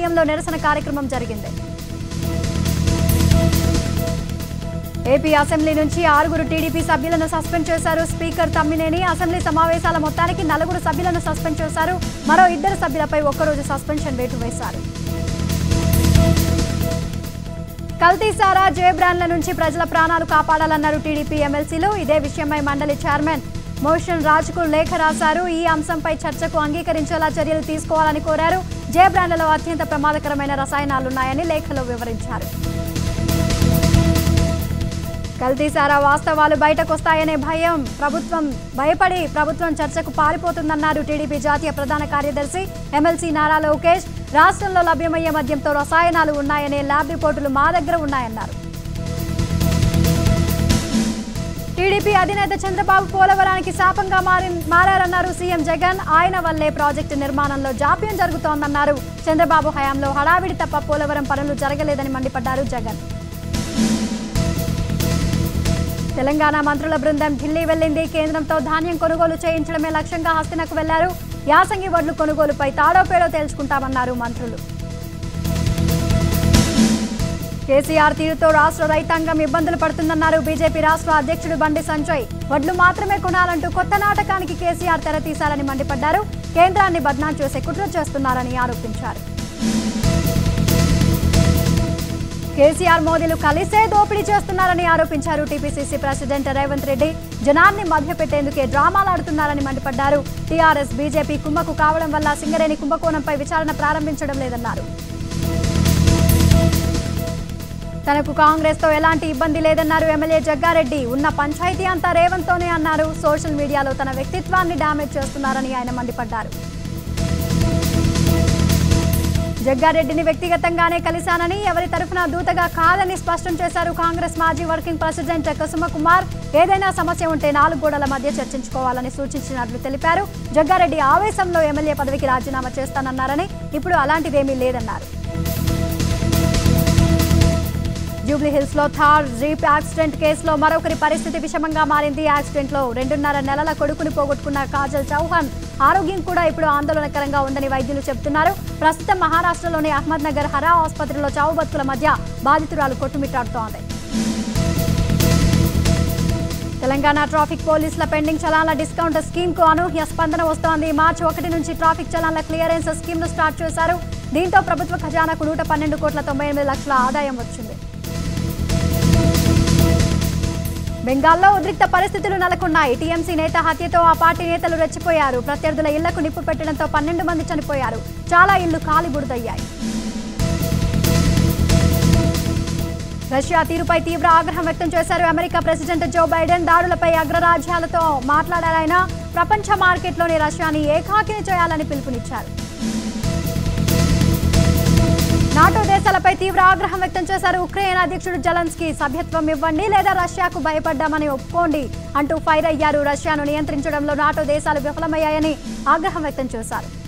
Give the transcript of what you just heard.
ఆలయంలో నిరసన కార్యక్రమం జరిగింది ఏపీ అసెంబ్లీ నుంచి ఆరుగురు టీడీపీ సభ్యులను సస్పెండ్ చేశారు స్పీకర్ తమ్మినేని అసెంబ్లీ సమావేశాల మొత్తానికి నలుగురు సభ్యులను సస్పెండ్ చేశారు మరో ఇద్దరు సభ్యులపై ఒక్కరోజు సస్పెన్షన్ వేటు వేశారు కల్తీ సారా జే బ్రాండ్ల నుంచి ప్రజల ప్రాణాలు కాపాడాలన్నారు టీడీపీ ఎమ్మెల్సీలు ఇదే విషయమై మండలి చైర్మన్ మోషన్ రాజ్కు లేఖ రాశారు ఈ అంశంపై చర్చకు అంగీకరించేలా చర్యలు తీసుకోవాలని కోరారు జే బ్రాండ్లలో అత్యంత ప్రమాదకరమైన రసాయనాలున్నాయని లేఖలో వివరించారు కల్తీ సారా వాస్తవాలు బయటకొస్తాయనే భయం ప్రభుత్వం భయపడి ప్రభుత్వం చర్చకు పారిపోతుందన్నారు టీడీపీ జాతీయ ప్రధాన కార్యదర్శి ఎమ్మెల్సీ నారా లోకేష్ రాష్ట్రంలో లభ్యమయ్యే మద్యంతో రసాయనాలు ఉన్నాయనే ల్యాబ్ రిపోర్టులు మా దగ్గర ఉన్నాయన్నారు టీడీపీ అధినేత చంద్రబాబు పోలవరానికి శాపంగా మారి మారారన్నారు సీఎం జగన్ ఆయన వల్లే ప్రాజెక్టు నిర్మాణంలో జాప్యం జరుగుతోందన్నారు చంద్రబాబు హయాంలో హడావిడి తప్ప పోలవరం పనులు జరగలేదని మండిపడ్డారు జగన్ తెలంగాణ మంత్రుల బృందం ఢిల్లీ వెళ్లింది కేంద్రంతో ధాన్యం కొనుగోలు చేయించడమే లక్ష్యంగా హస్తినకు వెళ్లారు యాసంగి వడ్లు కొనుగోలుపై తాడోపేడో తేల్చుకుంటామన్నారు మంత్రులు కేసీఆర్ తీరుతో రాష్ట్ర రైతాంగం ఇబ్బందులు పడుతుందన్నారు బీజేపీ రాష్ట్ర అధ్యక్షుడు బండి సంజయ్ వడ్లు మాత్రమే కొనాలంటూ కొత్త నాటకానికి కేసీఆర్ తెరతీశారని మండిపడ్డారు కేంద్రాన్ని బద్నాం చేసే కుట్ర చేస్తున్నారని ఆరోపించారు కేసీఆర్ మోదీలు కలిసే దోపిడీ చేస్తున్నారని ఆరోపించారు టీపీసీసీ ప్రెసిడెంట్ రేవంత్ రెడ్డి జనాన్ని మభ్యపెట్టేందుకే డ్రామాలాడుతున్నారని మండిపడ్డారు టీఆర్ఎస్ బీజేపీ కుమ్మకు కావడం వల్ల సింగరేణి కుంభకోణంపై విచారణ ప్రారంభించడం లేదన్నారు తనకు కాంగ్రెస్ తో ఎలాంటి ఇబ్బంది లేదన్నారు ఎమ్మెల్యే జగ్గారెడ్డి ఉన్న పంచాయతీ అంతా రేవంత్ తోనే అన్నారు సోషల్ మీడియాలో తన వ్యక్తిత్వాన్ని డామేజ్ చేస్తున్నారని ఆయన మండిపడ్డారు జగ్గారెడ్డిని వ్యక్తిగతంగానే కలిశానని ఎవరి తరఫున దూతగా కాదని స్పష్టం చేశారు కాంగ్రెస్ మాజీ వర్కింగ్ ప్రెసిడెంట్ కుసుమకుమార్ ఏదైనా సమస్య ఉంటే నాలుగు గోడల మధ్య చర్చించుకోవాలని సూచించినట్లు తెలిపారు జగ్గారెడ్డి ఆవేశంలో ఎమ్మెల్యే పదవికి రాజీనామా చేస్తానన్నారని ఇప్పుడు అలాంటిదేమీ లేదన్నారు జూబ్లీహిల్స్ లో థార్ జీప్ యాక్సిడెంట్ కేసులో మరొకరి పరిస్థితి విషమంగా మారింది యాక్సిడెంట్ లో రెండున్నర నెలల కొడుకుని పోగొట్టుకున్న కాజల్ చౌహాన్ ఆరోగ్యం కూడా ఇప్పుడు ఆందోళనకరంగా ఉందని వైద్యులు చెబుతున్నారు ప్రస్తుతం మహారాష్ట్రలోని అహ్మద్ నగర్ హరా ఆసుపత్రిలో చావు బతుకుల మధ్య బాధితురాలు కొట్టుమిట్టాడుతోంది తెలంగాణ ట్రాఫిక్ పోలీసుల పెండింగ్ చలాన్ల డిస్కౌంట్ స్కీమ్ కు అనూహ్య స్పందన వస్తోంది మార్చి ఒకటి నుంచి ట్రాఫిక్ చలాన్ల క్లియరెన్స్ స్కీమ్ ను స్టార్ట్ చేశారు దీంతో ప్రభుత్వ ఖజానాకు నూట పన్నెండు కోట్ల తొంభై ఎనిమిది లక్షల ఆదాయం వచ్చింది బెంగాల్లో ఉద్రిక్త పరిస్థితులు నెలకొన్నాయి టీఎంసీ నేత హత్యతో ఆ పార్టీ నేతలు రెచ్చిపోయారు ప్రత్యర్థుల ఇళ్లకు నిప్పు పెట్టడంతో పన్నెండు మంది చనిపోయారు చాలా ఇళ్లు కాలి బుడిదయ్యాయి రష్యా తీరుపై తీవ్ర ఆగ్రహం వ్యక్తం చేశారు అమెరికా ప్రెసిడెంట్ జో బైడెన్ దాడులపై అగ్రరాజ్యాలతో మాట్లాడారాయన ప్రపంచ మార్కెట్లోని రష్యాని ఏకాకిని చేయాలని పిలుపునిచ్చారు నాటో దేశాలపై తీవ్ర ఆగ్రహం వ్యక్తం చేశారు ఉక్రెయిన్ అధ్యక్షుడు జలన్స్కీ సభ్యత్వం ఇవ్వండి లేదా రష్యాకు భయపడ్డామని ఒప్పుకోండి అంటూ ఫైర్ అయ్యారు రష్యాను నియంత్రించడంలో నాటో దేశాలు విఫలమయ్యాయని ఆగ్రహం వ్యక్తం చేశారు